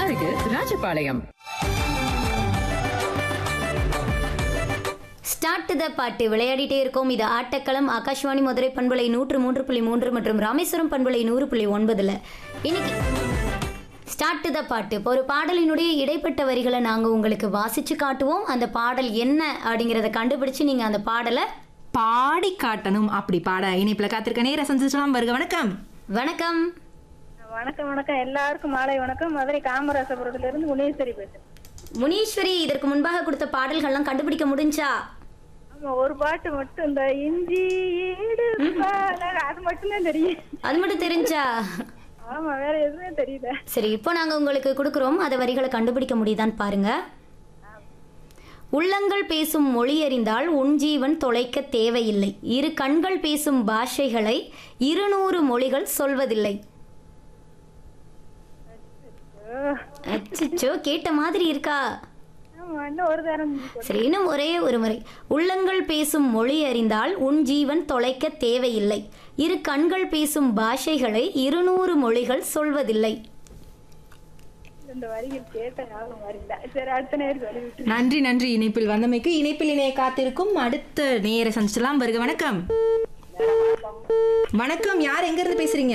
அருகில் Rajapalayam start the பாட்டு விளையாடிட்டே இருக்கோம் இது ஆட்டக்களம் ஆகாஷ்வாணி மதுரை பண்பலை நூற்று மூன்று புள்ளி மூன்று மற்றும் ராமேஸ்வரம் பண்பலை நூறு புள்ளி ஒன்பதுல இன்னைக்கு ஸ்டார்ட் த பாட்டு இப்போ ஒரு பாடலினுடைய இடைப்பட்ட வரிகளை நாங்கள் உங்களுக்கு வாசிச்சு காட்டுவோம் அந்த பாடல் என்ன அப்படிங்கிறத கண்டுபிடிச்சு நீங்கள் அந்த பாடலை பாடி காட்டணும் அப்படி பாட இனிப்புல காத்திருக்க நேர சந்திச்சலாம் வருக வணக்கம் வணக்கம் வணக்கம் வணக்கம் எல்லாருக்கும் மாலை வணக்கம் மதுரை காமராசபுரத்துல இருந்து முனீஸ்வரி பேசுறேன் முனீஸ்வரி இதற்கு முன்பாக கொடுத்த பாடல்கள்லாம் கண்டுபிடிக்க முடிஞ்சா ஆமா ஒரு பாட்டு மட்டும் இந்த இஞ்சி ஈடு பாலக, அது மட்டும்தான் தெரியும் அது மட்டும் தெரிஞ்சா ஆமா வேற எதுவுமே தெரியல சரி இப்போ நாங்கள் உங்களுக்கு கொடுக்குறோம் அதை வரிகளை கண்டுபிடிக்க முடியுதான்னு பாருங்க உள்ளங்கள் பேசும் மொழி அறிந்தால் உன் ஜீவன் தொலைக்க தேவையில்லை இரு கண்கள் பேசும் பாஷைகளை இருநூறு மொழிகள் சொல்வதில்லை அச்சச்சோ கேட்ட மாதிரி இருக்கா ஆமா இன்னும் ஒரு தரம் சரி இன்னும் ஒரே ஒரு முறை உள்ளங்கள் பேசும் மொழி அறிந்தால் உன் ஜீவன் தொலைக்க தேவையில்லை இரு கண்கள் பேசும் பாஷைகளை இருநூறு மொழிகள் சொல்வதில்லை இந்த வரிகள் கேட்ட ஞாபகம் வரல சரி அடுத்த நேரம் சொல்லி விட்டு நன்றி நன்றி இணைப்பில் வந்தமைக்கு இணைப்பில் இணைய காத்திருக்கும் அடுத்த நேர சந்திச்சலாம் வருக வணக்கம் வணக்கம் யார் எங்க இருந்து பேசுறீங்க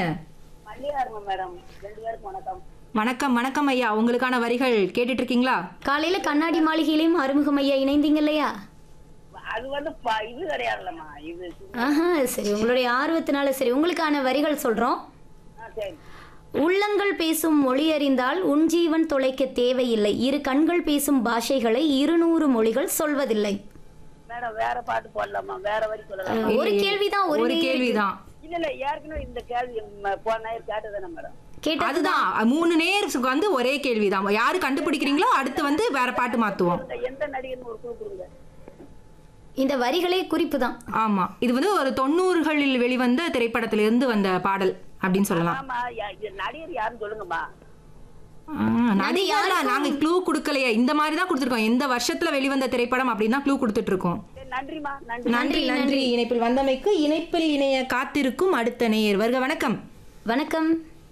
வணக்கம் வணக்கம் ஐயா உங்களுக்கான வரிகள் கேட்டுட்டு இருக்கீங்களா காலையில கண்ணாடி மாளிகையிலையும் அறிமுகம் ஐயா இணைந்தீங்க இல்லையா அது வந்து ப- இது கிடையாதுல்லம்மா இது ஆஹா சரி உங்களுடைய ஆர்வத்தினால சரி உங்களுக்கான வரிகள் சொல்றோம் ஆ, சரி உள்ளங்கள் பேசும் மொழி அறிந்தால் உன் ஜீவன் தொலைக்க தேவையில்லை இரு கண்கள் பேசும் பாஷைகளை இருநூறு மொழிகள் சொல்வதில்லை மேடம் வேற பாட்டு போடலாமா வேற வரி சொல்லலாமா ஒரு கேள்விதான் ஒரு ஒரு நேயர் கேள்விதான் இல்ல இல்ல ஏற்கனவே இந்த கேள்வி ம- போன நேரம் கேட்டதானே மேடம் கேட்டது அதுதான் மூணு நேருக்கு வந்து ஒரே கேள்விதான் யாரு கண்டுபிடிக்கிறீங்களோ அடுத்து வந்து வேற பாட்டு மாத்துவோம் இந்த எந்த நடிகர்னு ஒரு குழு கொடுங்க இந்த வரிகளே குறிப்பு தான் ஆமா இது வந்து ஒரு தொண்ணூறுகளில் வெளிவந்த திரைப்படத்திலிருந்து வந்த பாடல் அப்படின்னு சொல்லலாம் ஆமா யா- இது நடிகர் யாருன்னு சொல்லுங்கம்மா ஆ, நடிகர்ல நாங்க க்ளூ கொடுக்கலையே இந்த மாதிரி தான் கொடுத்துருக்கோம் எந்த வருஷத்துல வெளிவந்த திரைப்படம் அப்படின்னு தான் க்ளூ கொடுத்துட்டு இருக்கோம் சரி நன்றிம்மா நன்றி நன்றி நன்றி இணைப்பில் வந்தமைக்கு இணைப்பில் இணைய காத்திருக்கும் அடுத்த நேயர் வருக வணக்கம் வணக்கம்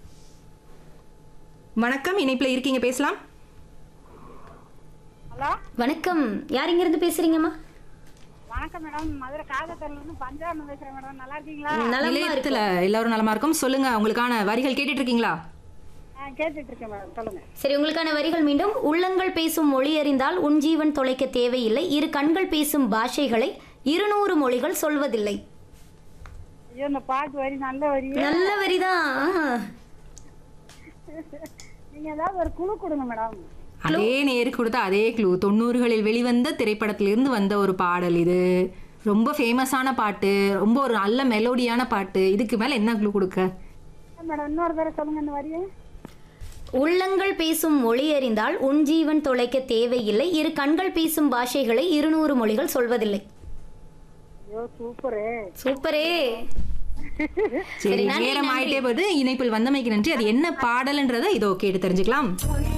வணக்கம் இணைப்பில் இருக்கீங்க பேசலாம் ஹலோ வணக்கம் யார் இங்க இருந்து பேசுறீங்கம்மா வணக்கம் மேடம் மதுரை காதத்தூர்ல இருந்து பஞ்சாபம் பேசுறேன் மேடம் நல்லா இருக்கீங்களா நலமா இருக்கு நிலையத்துல எல்லாரும் நலமா இருக்கும் சொல்லுங்க உங்களுக்கான வரிகள் கேட்டுட்டு இருக்கீங்களா ஆ, கேட்டுட்டு இருக்கேன் மேடம் சொல்லுங்க சரி உங்களுக்கான வரிகள் மீண்டும் உள்ளங்கள் பேசும் மொழி அறிந்தால் உன் ஜீவன் தொலைக்க தேவையில்லை இரு கண்கள் பேசும் பாஷைகளை இருநூறு மொழிகள் சொல்வதில்லை ஐயோ இந்த பாட்டு வரி நல்ல வரி நல்ல வரிதான் ஆஹா. நீங்க ஏதாவது ஒரு குழு கொடுங்க மேடம் அதே நேருக்கு கொடுத்த அதே க்ளூ தொண்ணூறுகளில் வெளிவந்த திரைப்படத்திலிருந்து வந்த ஒரு பாடல் இது ரொம்ப ஃபேமஸான பாட்டு ரொம்ப ஒரு நல்ல மெலோடியான பாட்டு இதுக்கு மேல என்ன க்ளூ கொடுக்க மேடம் இன்னொரு தடவை சொல்லுங்க இந்த வரியை உள்ளங்கள் பேசும் மொழி அறிந்தால் உன் ஜீவன் தொலைக்க தேவையில்லை இரு கண்கள் பேசும் பாஷைகளை இருநூறு மொழிகள் சொல்வதில்லை ஐயோ சூப்பரு சூப்பரே சரி நேரம் ஆயிட்டே போது இணைப்பில் வந்தமைக்கு நன்றி அது என்ன பாடல்ன்றதை இதோ கேட்டு தெரிஞ்சுக்கலாம்